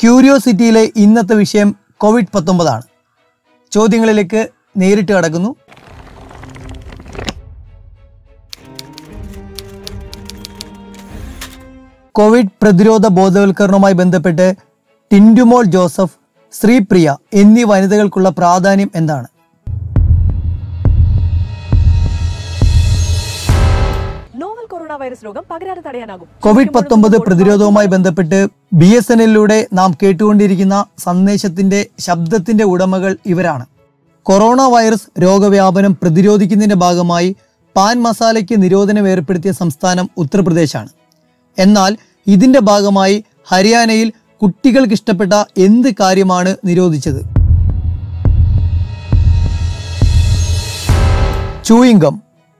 ക്യൂരിയോസിറ്റിയിലെ ഇന്നത്തെ വിഷയം കോവിഡ് പത്തൊമ്പതാണ് ചോദ്യങ്ങളിലേക്ക് നേരിട്ട് കടക്കുന്നു കോവിഡ് പ്രതിരോധ ബോധവൽക്കരണവുമായി ബന്ധപ്പെട്ട് ടിൻഡുമോൾ ജോസഫ് ശ്രീപ്രിയ എന്നീ വനിതകൾക്കുള്ള പ്രാധാന്യം എന്താണ് നോവൽ കൊറോണ വൈറസ് രോഗം പകരാതെ തടയാനാകും കോവിഡ് പത്തൊമ്പത് പ്രതിരോധവുമായി ബന്ധപ്പെട്ട് ബി എസ് എൻ എല്ലിലൂടെ നാം കേട്ടുകൊണ്ടിരിക്കുന്ന സന്ദേശത്തിന്റെ ശബ്ദത്തിന്റെ ഉടമകൾ ഇവരാണ് കൊറോണ വൈറസ് രോഗവ്യാപനം പ്രതിരോധിക്കുന്നതിന്റെ ഭാഗമായി പാൻ മസാലയ്ക്ക് നിരോധനം ഏർപ്പെടുത്തിയ സംസ്ഥാനം ഉത്തർപ്രദേശാണ് എന്നാൽ ഇതിന്റെ ഭാഗമായി ഹരിയാനയിൽ കുട്ടികൾക്ക് ഇഷ്ടപ്പെട്ട എന്ത് കാര്യമാണ് നിരോധിച്ചത് ചൂയിങ്കം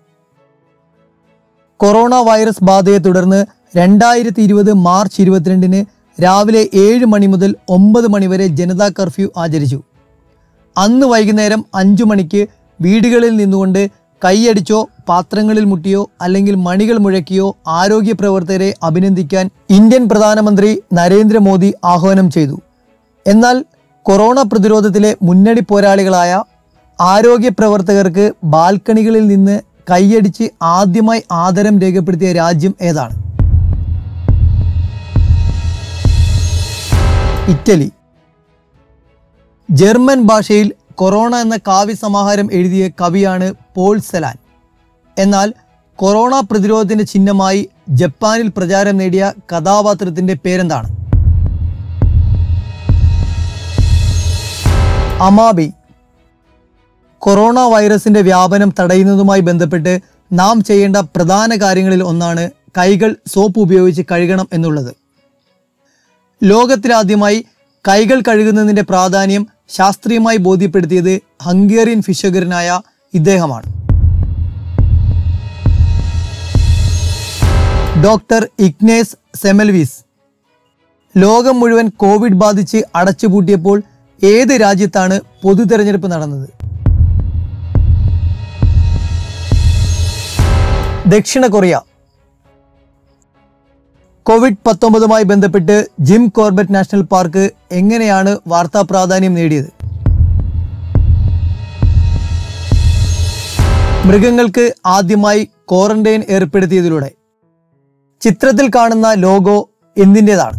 കൊറോണ വൈറസ് ബാധയെ തുടർന്ന് രണ്ടായിരത്തി ഇരുപത് മാർച്ച് ഇരുപത്തിരണ്ടിന് രാവിലെ ഏഴ് മണി മുതൽ ഒമ്പത് മണി വരെ ജനതാ കർഫ്യൂ ആചരിച്ചു അന്ന് വൈകുന്നേരം അഞ്ചു മണിക്ക് വീടുകളിൽ നിന്നുകൊണ്ട് കൈയടിച്ചോ പാത്രങ്ങളിൽ മുട്ടിയോ അല്ലെങ്കിൽ മണികൾ മുഴക്കിയോ ആരോഗ്യ പ്രവർത്തകരെ അഭിനന്ദിക്കാൻ ഇന്ത്യൻ പ്രധാനമന്ത്രി നരേന്ദ്രമോദി ആഹ്വാനം ചെയ്തു എന്നാൽ കൊറോണ പ്രതിരോധത്തിലെ മുന്നണി പോരാളികളായ ആരോഗ്യ പ്രവർത്തകർക്ക് ബാൽക്കണികളിൽ നിന്ന് കൈയടിച്ച് ആദ്യമായി ആദരം രേഖപ്പെടുത്തിയ രാജ്യം ഏതാണ് ഇറ്റലി ജർമ്മൻ ഭാഷയിൽ കൊറോണ എന്ന കാവ്യ സമാഹാരം എഴുതിയ കവിയാണ് പോൾ സെലാൻ എന്നാൽ കൊറോണ പ്രതിരോധത്തിന്റെ ചിഹ്നമായി ജപ്പാനിൽ പ്രചാരം നേടിയ കഥാപാത്രത്തിന്റെ പേരെന്താണ് അമാബി കൊറോണ വൈറസിന്റെ വ്യാപനം തടയുന്നതുമായി ബന്ധപ്പെട്ട് നാം ചെയ്യേണ്ട പ്രധാന കാര്യങ്ങളിൽ ഒന്നാണ് കൈകൾ സോപ്പ് ഉപയോഗിച്ച് കഴുകണം എന്നുള്ളത് ലോകത്തിലാദ്യമായി കൈകൾ കഴുകുന്നതിന്റെ പ്രാധാന്യം ശാസ്ത്രീയമായി ബോധ്യപ്പെടുത്തിയത് ഹംഗേറിയൻ ഫിഷകരനായ ഇദ്ദേഹമാണ് ഡോക്ടർ ഇഗ്നേസ് സെമൽവീസ് ലോകം മുഴുവൻ കോവിഡ് ബാധിച്ച് അടച്ചുപൂട്ടിയപ്പോൾ ഏത് രാജ്യത്താണ് പൊതു തെരഞ്ഞെടുപ്പ് നടന്നത് ദക്ഷിണ കൊറിയ കോവിഡ് പത്തൊമ്പതുമായി ബന്ധപ്പെട്ട് ജിം കോർബറ്റ് നാഷണൽ പാർക്ക് എങ്ങനെയാണ് വാർത്താ പ്രാധാന്യം നേടിയത് മൃഗങ്ങൾക്ക് ആദ്യമായി ക്വാറന്റൈൻ ഏർപ്പെടുത്തിയതിലൂടെ ചിത്രത്തിൽ കാണുന്ന ലോഗോ എന്തിൻ്റെതാണ്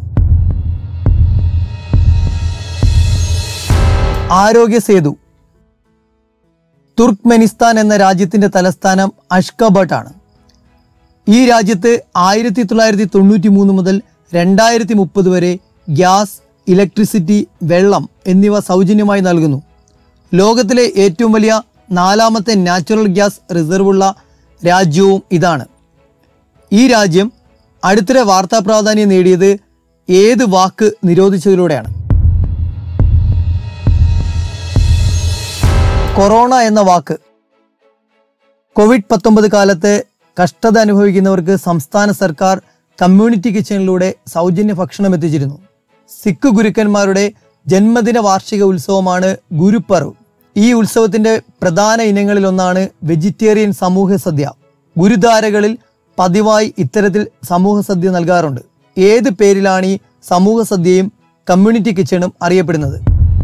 ആരോഗ്യ സേതു തുർക്ക്മെനിസ്ഥാൻ എന്ന രാജ്യത്തിന്റെ തലസ്ഥാനം അഷ്കബട്ട് ആണ് ഈ രാജ്യത്ത് ആയിരത്തി തൊള്ളായിരത്തി തൊണ്ണൂറ്റി മൂന്ന് മുതൽ രണ്ടായിരത്തി മുപ്പത് വരെ ഗ്യാസ് ഇലക്ട്രിസിറ്റി വെള്ളം എന്നിവ സൗജന്യമായി നൽകുന്നു ലോകത്തിലെ ഏറ്റവും വലിയ നാലാമത്തെ നാച്ചുറൽ ഗ്യാസ് റിസർവുള്ള രാജ്യവും ഇതാണ് ഈ രാജ്യം അടുത്തിടെ വാർത്താ പ്രാധാന്യം നേടിയത് ഏത് വാക്ക് നിരോധിച്ചതിലൂടെയാണ് കൊറോണ എന്ന വാക്ക് കോവിഡ് പത്തൊമ്പത് കാലത്ത് കഷ്ടത അനുഭവിക്കുന്നവർക്ക് സംസ്ഥാന സർക്കാർ കമ്മ്യൂണിറ്റി കിച്ചണിലൂടെ സൗജന്യ ഭക്ഷണം എത്തിച്ചിരുന്നു സിഖ് ഗുരുക്കന്മാരുടെ ജന്മദിന വാർഷിക ഉത്സവമാണ് ഗുരുപർവ് ഈ ഉത്സവത്തിന്റെ പ്രധാന ഇനങ്ങളിലൊന്നാണ് വെജിറ്റേറിയൻ സമൂഹ സദ്യ ഗുരുദ്വാരകളിൽ പതിവായി ഇത്തരത്തിൽ സമൂഹ സദ്യ നൽകാറുണ്ട് ഏത് പേരിലാണ് ഈ സമൂഹ സദ്യയും കമ്മ്യൂണിറ്റി കിച്ചണും അറിയപ്പെടുന്നത്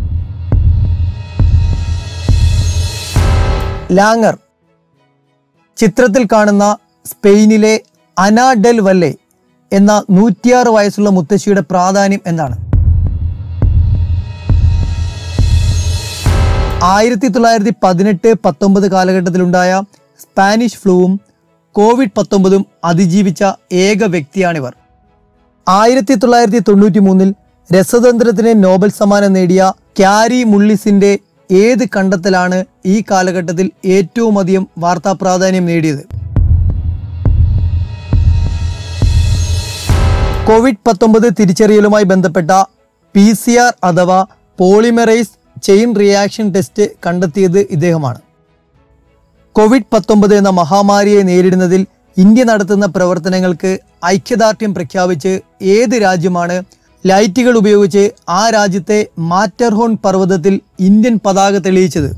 ലാങ്ങർ ചിത്രത്തിൽ കാണുന്ന സ്പെയിനിലെ അന ഡെൽ വല്ലെ എന്ന നൂറ്റിയാറ് വയസ്സുള്ള മുത്തശ്ശിയുടെ പ്രാധാന്യം എന്താണ് ആയിരത്തി തൊള്ളായിരത്തി പതിനെട്ട് പത്തൊമ്പത് കാലഘട്ടത്തിലുണ്ടായ സ്പാനിഷ് ഫ്ലൂവും കോവിഡ് പത്തൊമ്പതും അതിജീവിച്ച ഏക വ്യക്തിയാണിവർ ആയിരത്തി തൊള്ളായിരത്തി തൊണ്ണൂറ്റി മൂന്നിൽ രസതന്ത്രത്തിന് നോബൽ സമ്മാനം നേടിയ ക്യാരി മുള്ളിസിന്റെ ഏത് കണ്ടെത്തലാണ് ഈ കാലഘട്ടത്തിൽ ഏറ്റവും അധികം വാർത്താ പ്രാധാന്യം നേടിയത് കോവിഡ് പത്തൊമ്പത് തിരിച്ചറിയലുമായി ബന്ധപ്പെട്ട പി സി ആർ അഥവാ പോളിമറൈസ് ചെയിൻ റിയാക്ഷൻ ടെസ്റ്റ് കണ്ടെത്തിയത് ഇദ്ദേഹമാണ് കോവിഡ് പത്തൊമ്പത് എന്ന മഹാമാരിയെ നേരിടുന്നതിൽ ഇന്ത്യ നടത്തുന്ന പ്രവർത്തനങ്ങൾക്ക് ഐക്യദാർഢ്യം പ്രഖ്യാപിച്ച് ഏത് രാജ്യമാണ് ലൈറ്റുകൾ ഉപയോഗിച്ച് ആ രാജ്യത്തെ മാറ്റർഹോൺ പർവ്വതത്തിൽ ഇന്ത്യൻ പതാക തെളിയിച്ചത്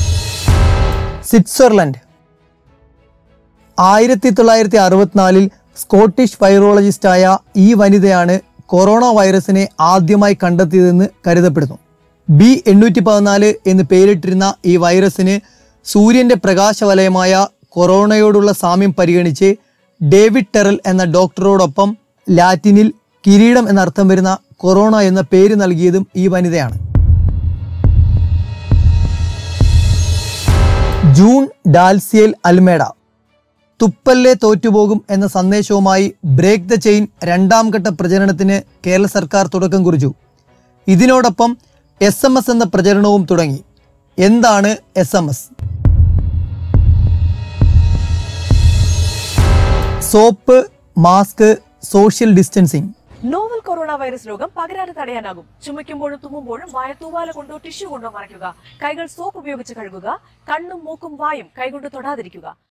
സ്വിറ്റ്സർലൻഡ് ആയിരത്തി തൊള്ളായിരത്തി അറുപത്തിനാലിൽ സ്കോട്ടിഷ് വൈറോളജിസ്റ്റായ ഈ വനിതയാണ് കൊറോണ വൈറസിനെ ആദ്യമായി കണ്ടെത്തിയതെന്ന് കരുതപ്പെടുന്നു ബി എണ്ണൂറ്റി പതിനാല് എന്ന് പേരിട്ടിരുന്ന ഈ വൈറസിന് സൂര്യന്റെ പ്രകാശവലയമായ കൊറോണയോടുള്ള സാമ്യം പരിഗണിച്ച് ഡേവിഡ് ടെറൽ എന്ന ഡോക്ടറോടൊപ്പം ലാറ്റിനിൽ കിരീടം എന്നർത്ഥം വരുന്ന കൊറോണ എന്ന പേര് നൽകിയതും ഈ വനിതയാണ് ജൂൺ ഡാൽസിയൽ അൽമേഡ തുപ്പല്ലേ തോറ്റുപോകും എന്ന സന്ദേശവുമായി ബ്രേക്ക് ദ ചെയിൻ രണ്ടാം ഘട്ട പ്രചരണത്തിന് കേരള സർക്കാർ തുടക്കം കുറിച്ചു ഇതിനോടൊപ്പം എസ് എം എസ് എന്ന പ്രചരണവും തുടങ്ങി എന്താണ് S M S soap mask social distancing novel corona virus രോഗം പകരാതെ തടയാനാകും ചുമയ്ക്കുമ്പോഴും തുമ്മുമ്പോഴും വായ തൂവാല കൊണ്ടോ ടിഷ്യൂ കൊണ്ടോ മറയ്ക്കുക കൈകൾ സോപ്പ് ഉപയോഗിച്ച് കഴുകുക കണ്ണും മൂക്കും വായും കൈകൊണ്ട് തൊടാതിരിക്കുക